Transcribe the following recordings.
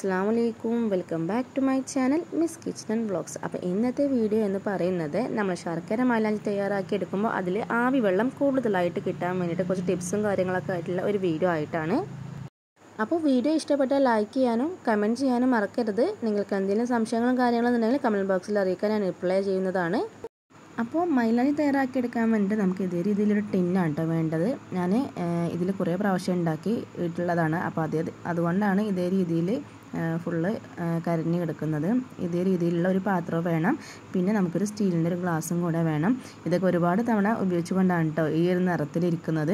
അസ്സാം വലൈക്കും welcome back to my channel miss kitchen vlogs അപ്പോൾ ഇന്നത്തെ വീഡിയോ എന്ന് പറയുന്നത് നമ്മൾ ശർക്കര മൈലാഞ്ചി തയ്യാറാക്കി എടുക്കുമ്പോൾ അതിൽ ആവി വെള്ളം കൂടുതലായിട്ട് കിട്ടാൻ വേണ്ടിയിട്ട് കുറച്ച് ടിപ്സും കാര്യങ്ങളൊക്കെ ആയിട്ടുള്ള ഒരു വീഡിയോ ആയിട്ടാണ് അപ്പോൾ വീഡിയോ ഇഷ്ടപ്പെട്ടാൽ ലൈക്ക് ചെയ്യാനും കമൻറ്റ് ചെയ്യാനും മറക്കരുത് നിങ്ങൾക്ക് എന്തെങ്കിലും സംശയങ്ങളും കാര്യങ്ങളും ഉണ്ടെങ്കിൽ കമൻറ്റ് ബോക്സിൽ അറിയിക്കാൻ ഞാൻ റിപ്ലൈ ചെയ്യുന്നതാണ് അപ്പോൾ മൈലാഞ്ചി തയ്യാറാക്കി എടുക്കാൻ വേണ്ടിയിട്ട് നമുക്ക് ഇതേ രീതിയിലൊരു ടിന്നാണ് കേട്ടോ വേണ്ടത് ഞാൻ ഇതിൽ കുറേ പ്രാവശ്യം ഉണ്ടാക്കി ഇട്ടുള്ളതാണ് അപ്പോൾ അത് അതുകൊണ്ടാണ് ഇതേ രീതിയിൽ ഫുള്ള് കരിഞ്ഞ് കിടക്കുന്നത് ഇതേ രീതിയിലുള്ള ഒരു പാത്രം വേണം പിന്നെ നമുക്കൊരു സ്റ്റീലിൻ്റെ ഒരു ഗ്ലാസും കൂടെ വേണം ഇതൊക്കെ ഒരുപാട് തവണ ഉപയോഗിച്ചുകൊണ്ടാണ് കേട്ടോ ഈ ഒരു നിറത്തിലിരിക്കുന്നത്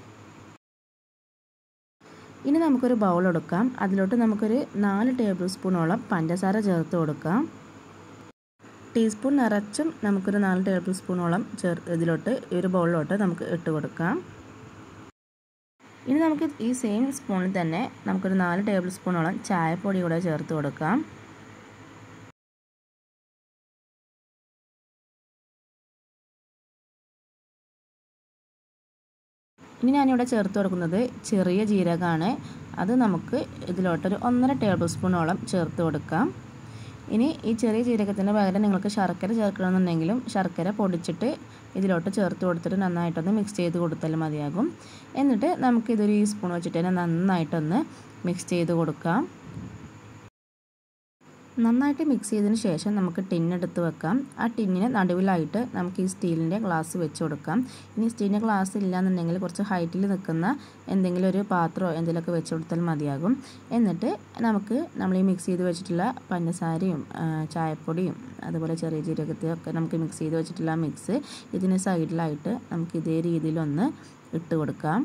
ഇനി നമുക്കൊരു ബൗൾ എടുക്കാം അതിലോട്ട് നമുക്കൊരു നാല് ടേബിൾ സ്പൂണോളം പഞ്ചസാര ചേർത്ത് കൊടുക്കാം ടീസ്പൂൺ നിറച്ചും നമുക്കൊരു നാല് ടേബിൾ സ്പൂണോളം ചേർ ഇതിലോട്ട് ഈ ഒരു ബൗളിലോട്ട് നമുക്ക് ഇട്ട് കൊടുക്കാം ഇനി നമുക്ക് ഈ സെയിം സ്പൂണിൽ തന്നെ നമുക്കൊരു നാല് ടേബിൾ സ്പൂണോളം ചായപ്പൊടി കൂടെ ചേർത്ത് കൊടുക്കാം ഇനി ഞാനിവിടെ ചേർത്ത് കൊടുക്കുന്നത് ചെറിയ ജീരകമാണ് അത് നമുക്ക് ഇതിലോട്ടൊരു ഒന്നര ടേബിൾ സ്പൂണോളം ചേർത്ത് കൊടുക്കാം ഇനി ഈ ചെറിയ ജീരകത്തിന് പകരം നിങ്ങൾക്ക് ശർക്കര ചേർക്കണമെന്നുണ്ടെങ്കിലും ശർക്കര പൊടിച്ചിട്ട് ഇതിലോട്ട് ചേർത്ത് കൊടുത്തിട്ട് നന്നായിട്ടൊന്ന് മിക്സ് ചെയ്ത് കൊടുത്താൽ മതിയാകും എന്നിട്ട് നമുക്കിതൊരു ഈ സ്പൂൺ വെച്ചിട്ട് തന്നെ നന്നായിട്ടൊന്ന് മിക്സ് ചെയ്ത് കൊടുക്കാം നന്നായിട്ട് മിക്സ് ചെയ്തതിന് ശേഷം നമുക്ക് ടിന്നെടുത്ത് വെക്കാം ആ ടിന്നിന് നടുവിലായിട്ട് നമുക്ക് ഈ സ്റ്റീലിൻ്റെ ഗ്ലാസ് വെച്ച് കൊടുക്കാം ഇനി സ്റ്റീലിൻ്റെ ഗ്ലാസ് ഇല്ലാന്നുണ്ടെങ്കിൽ കുറച്ച് ഹൈറ്റിൽ നിൽക്കുന്ന എന്തെങ്കിലും ഒരു പാത്രമോ എന്തെങ്കിലുമൊക്കെ വെച്ച് കൊടുത്താൽ മതിയാകും എന്നിട്ട് നമുക്ക് നമ്മൾ ഈ മിക്സ് ചെയ്ത് വെച്ചിട്ടുള്ള പഞ്ചസാരയും ചായപ്പൊടിയും അതുപോലെ ചെറിയ ജീരകത്തെയൊക്കെ നമുക്ക് മിക്സ് ചെയ്ത് വെച്ചിട്ടുള്ള മിക്സ് ഇതിന് സൈഡിലായിട്ട് നമുക്ക് ഇതേ രീതിയിലൊന്ന് ഇട്ട് കൊടുക്കാം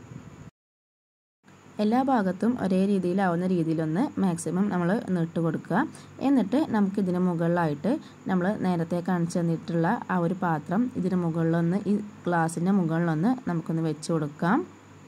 എല്ലാ ഭാഗത്തും ഒരേ രീതിയിലാവുന്ന രീതിയിലൊന്ന് മാക്സിമം നമ്മൾ ഇട്ട് കൊടുക്കുക എന്നിട്ട് നമുക്ക് ഇതിന് മുകളിലായിട്ട് നമ്മൾ നേരത്തെ കാണിച്ചു തന്നിട്ടുള്ള ആ ഒരു പാത്രം ഇതിന് മുകളിലൊന്ന് ഈ ഗ്ലാസിൻ്റെ മുകളിലൊന്ന് നമുക്കൊന്ന് വെച്ച് കൊടുക്കാം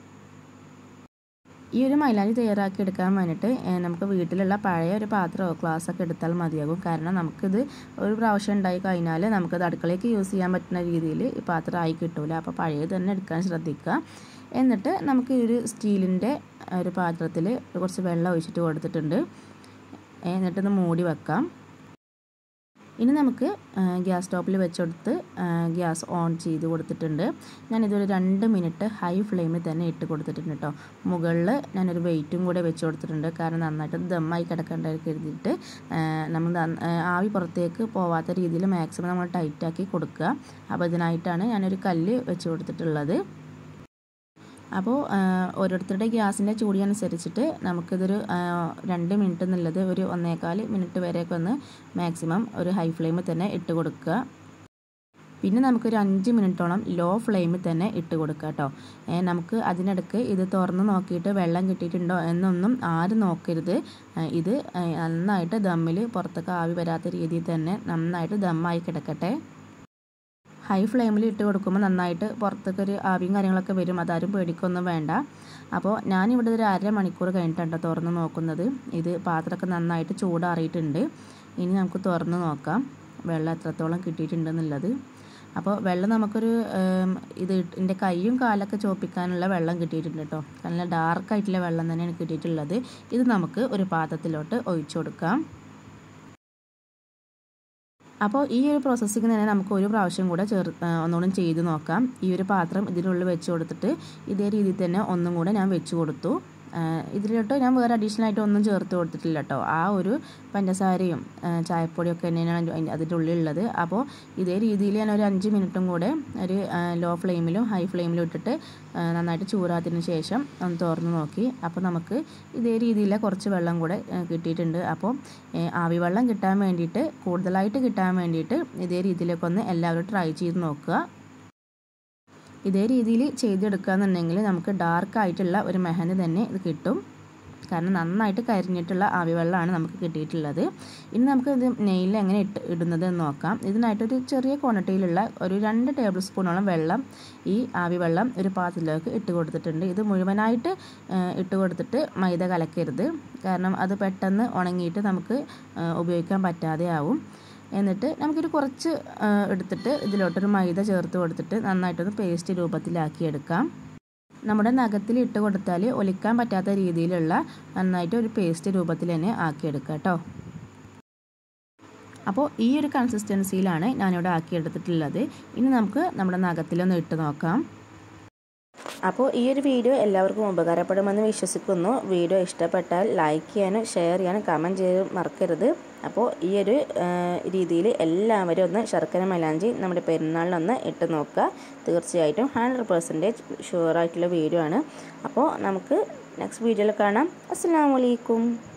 ഈ ഒരു മൈലാഞ്ചി തയ്യാറാക്കി എടുക്കാൻ വേണ്ടിയിട്ട് നമുക്ക് വീട്ടിലുള്ള പഴയ ഒരു പാത്രമോ ഗ്ലാസ്സൊക്കെ എടുത്താൽ മതിയാകും കാരണം നമുക്കിത് ഒരു പ്രാവശ്യം ഉണ്ടായി കഴിഞ്ഞാൽ നമുക്കത് അടുക്കളയ്ക്ക് യൂസ് ചെയ്യാൻ പറ്റുന്ന രീതിയിൽ ഈ പാത്രം ആയി കിട്ടില്ല അപ്പോൾ പഴയത് തന്നെ എടുക്കാൻ ശ്രദ്ധിക്കുക എന്നിട്ട് നമുക്ക് ഈ ഒരു സ്റ്റീലിൻ്റെ ഒരു പാത്രത്തിൽ കുറച്ച് വെള്ളം ഒഴിച്ചിട്ട് കൊടുത്തിട്ടുണ്ട് എന്നിട്ടൊന്ന് മൂടി വെക്കാം ഇനി നമുക്ക് ഗ്യാസ് സ്റ്റോപ്പിൽ വെച്ചെടുത്ത് ഗ്യാസ് ഓൺ ചെയ്ത് കൊടുത്തിട്ടുണ്ട് ഞാനിതൊരു രണ്ട് മിനിറ്റ് ഹൈ ഫ്ലെയിമിൽ തന്നെ ഇട്ട് കൊടുത്തിട്ടുണ്ട് കേട്ടോ മുകളിൽ ഞാനൊരു വെയിറ്റും കൂടെ വെച്ച് കൊടുത്തിട്ടുണ്ട് കാരണം നന്നായിട്ട് ദമ്മായി കിടക്കേണ്ട കരുതിയിട്ട് നമ്മൾ ആവി പുറത്തേക്ക് പോവാത്ത രീതിയിൽ മാക്സിമം നമ്മൾ ടൈറ്റാക്കി കൊടുക്കുക അപ്പോൾ ഇതിനായിട്ടാണ് ഞാനൊരു കല്ല് വെച്ച് കൊടുത്തിട്ടുള്ളത് അപ്പോൾ ഓരോരുത്തരുടെ ഗ്യാസിൻ്റെ ചൂടി അനുസരിച്ചിട്ട് നമുക്കിതൊരു രണ്ട് മിനിറ്റ് എന്നുള്ളത് ഒരു ഒന്നേകാൽ മിനിറ്റ് വരെയൊക്കെ ഒന്ന് മാക്സിമം ഒരു ഹൈ ഫ്ലെയിമിൽ തന്നെ ഇട്ട് കൊടുക്കുക പിന്നെ നമുക്കൊരു അഞ്ച് മിനിറ്റോളം ലോ ഫ്ലെയിമിൽ തന്നെ ഇട്ട് കൊടുക്കുക കേട്ടോ നമുക്ക് അതിനിടയ്ക്ക് ഇത് തുറന്ന് നോക്കിയിട്ട് വെള്ളം കിട്ടിയിട്ടുണ്ടോ എന്നൊന്നും ആരും നോക്കരുത് ഇത് നന്നായിട്ട് ദമ്മിൽ പുറത്തേക്ക് ആവി വരാത്ത രീതിയിൽ തന്നെ നന്നായിട്ട് ദമ്മായി കിടക്കട്ടെ ഹൈ ഫ്ലെയിമിൽ ഇട്ട് കൊടുക്കുമ്പോൾ നന്നായിട്ട് പുറത്തേക്ക് ഒരു ആവിയും കാര്യങ്ങളൊക്കെ വരും അതാരും പേടിക്കൊന്നും വേണ്ട അപ്പോൾ ഞാനിവിടെ ഒരു അരമണിക്കൂർ കഴിഞ്ഞിട്ടാണ് തുറന്ന് നോക്കുന്നത് ഇത് പാത്രമൊക്കെ നന്നായിട്ട് ചൂടാറിയിട്ടുണ്ട് ഇനി നമുക്ക് തുറന്ന് നോക്കാം വെള്ളം എത്രത്തോളം കിട്ടിയിട്ടുണ്ടെന്നുള്ളത് അപ്പോൾ വെള്ളം നമുക്കൊരു ഇത് എൻ്റെ കൈയും കാലൊക്കെ ചോപ്പിക്കാനുള്ള വെള്ളം കിട്ടിയിട്ടുണ്ട് കേട്ടോ നല്ല ഡാർക്കായിട്ടുള്ള വെള്ളം തന്നെയാണ് കിട്ടിയിട്ടുള്ളത് ഇത് നമുക്ക് ഒരു പാത്രത്തിലോട്ട് ഒഴിച്ചു കൊടുക്കാം അപ്പോൾ ഈ ഒരു പ്രോസസ്സിങ് തന്നെ നമുക്ക് ഒരു പ്രാവശ്യം കൂടെ ചേർ ഒന്നുകൂടെ ചെയ്ത് നോക്കാം ഈ ഒരു പാത്രം ഇതിനുള്ളിൽ വെച്ച് കൊടുത്തിട്ട് ഇതേ രീതിയിൽ തന്നെ ഒന്നും കൂടെ ഞാൻ വെച്ച് കൊടുത്തു ഇതിലോട്ട് ഞാൻ വേറെ അഡീഷണൽ ആയിട്ട് ഒന്നും ചേർത്ത് കൊടുത്തിട്ടില്ല കേട്ടോ ആ ഒരു പഞ്ചസാരയും ചായപ്പൊടിയൊക്കെ തന്നെയാണ് അതിൻ്റെ ഉള്ളിലുള്ളത് അപ്പോൾ ഇതേ രീതിയിൽ ഞാൻ ഒരു അഞ്ച് മിനിറ്റും കൂടെ ഒരു ലോ ഫ്ലെയിമിലും ഹൈ ഫ്ലെയിമിലും ഇട്ടിട്ട് നന്നായിട്ട് ചൂടാത്തതിന് ശേഷം ഒന്ന് തുറന്ന് നോക്കി അപ്പോൾ നമുക്ക് ഇതേ രീതിയിൽ കുറച്ച് വെള്ളം കൂടെ കിട്ടിയിട്ടുണ്ട് അപ്പോൾ ആവി വെള്ളം കിട്ടാൻ വേണ്ടിയിട്ട് കൂടുതലായിട്ട് കിട്ടാൻ വേണ്ടിയിട്ട് ഇതേ രീതിയിലൊക്കെ ഒന്ന് എല്ലാവരും ട്രൈ ചെയ്ത് നോക്കുക ഇതേ രീതിയിൽ ചെയ്തെടുക്കുക എന്നുണ്ടെങ്കിൽ നമുക്ക് ഡാർക്ക് ആയിട്ടുള്ള ഒരു മെഹന്തി തന്നെ ഇത് കിട്ടും കാരണം നന്നായിട്ട് കരിഞ്ഞിട്ടുള്ള ആവി വെള്ളമാണ് നമുക്ക് കിട്ടിയിട്ടുള്ളത് ഇനി നമുക്ക് ഇത് നെയ്യിൽ എങ്ങനെ ഇട്ട് ഇടുന്നത് എന്ന് നോക്കാം ഇതിനായിട്ടൊരു ചെറിയ ക്വാണ്ടിറ്റിയിലുള്ള ഒരു രണ്ട് ടേബിൾ സ്പൂണോളം വെള്ളം ഈ ആവി വെള്ളം ഒരു പാത്രത്തിലേക്ക് ഇട്ട് കൊടുത്തിട്ടുണ്ട് ഇത് മുഴുവനായിട്ട് ഇട്ട് കൊടുത്തിട്ട് മൈദ കലക്കരുത് കാരണം അത് പെട്ടെന്ന് ഉണങ്ങിയിട്ട് നമുക്ക് ഉപയോഗിക്കാൻ പറ്റാതെ ആവും എന്നിട്ട് നമുക്കൊരു കുറച്ച് എടുത്തിട്ട് ഇതിലോട്ടൊരു മൈദ ചേർത്ത് കൊടുത്തിട്ട് നന്നായിട്ടൊന്ന് പേസ്റ്റ് രൂപത്തിലാക്കി എടുക്കാം നമ്മുടെ നഖത്തിൽ ഇട്ട് കൊടുത്താൽ ഒലിക്കാൻ പറ്റാത്ത രീതിയിലുള്ള നന്നായിട്ട് ഒരു പേസ്റ്റ് രൂപത്തിൽ തന്നെ ആക്കിയെടുക്കുക കേട്ടോ അപ്പോൾ ഈ ഒരു കൺസിസ്റ്റൻസിയിലാണ് ഞാനിവിടെ ആക്കിയെടുത്തിട്ടുള്ളത് ഇനി നമുക്ക് നമ്മുടെ നഖത്തിലൊന്ന് ഇട്ട് നോക്കാം അപ്പോൾ ഈ ഒരു വീഡിയോ എല്ലാവർക്കും ഉപകാരപ്പെടുമെന്ന് വിശ്വസിക്കുന്നു വീഡിയോ ഇഷ്ടപ്പെട്ടാൽ ലൈക്ക് ചെയ്യാനും ഷെയർ ചെയ്യാനും കമൻറ്റ് ചെയ്യാനും മറക്കരുത് അപ്പോൾ ഈ ഒരു രീതിയിൽ എല്ലാവരും ഒന്ന് ശർക്കര മലാഞ്ചി നമ്മുടെ പെരുന്നാളിനൊന്ന് ഇട്ട് നോക്കുക തീർച്ചയായിട്ടും ഹൺഡ്രഡ് പെർസെൻറ്റേജ് ഷുവറായിട്ടുള്ള വീഡിയോ ആണ് അപ്പോൾ നമുക്ക് നെക്സ്റ്റ് വീഡിയോയിൽ കാണാം അസ്സാം വലൈക്കും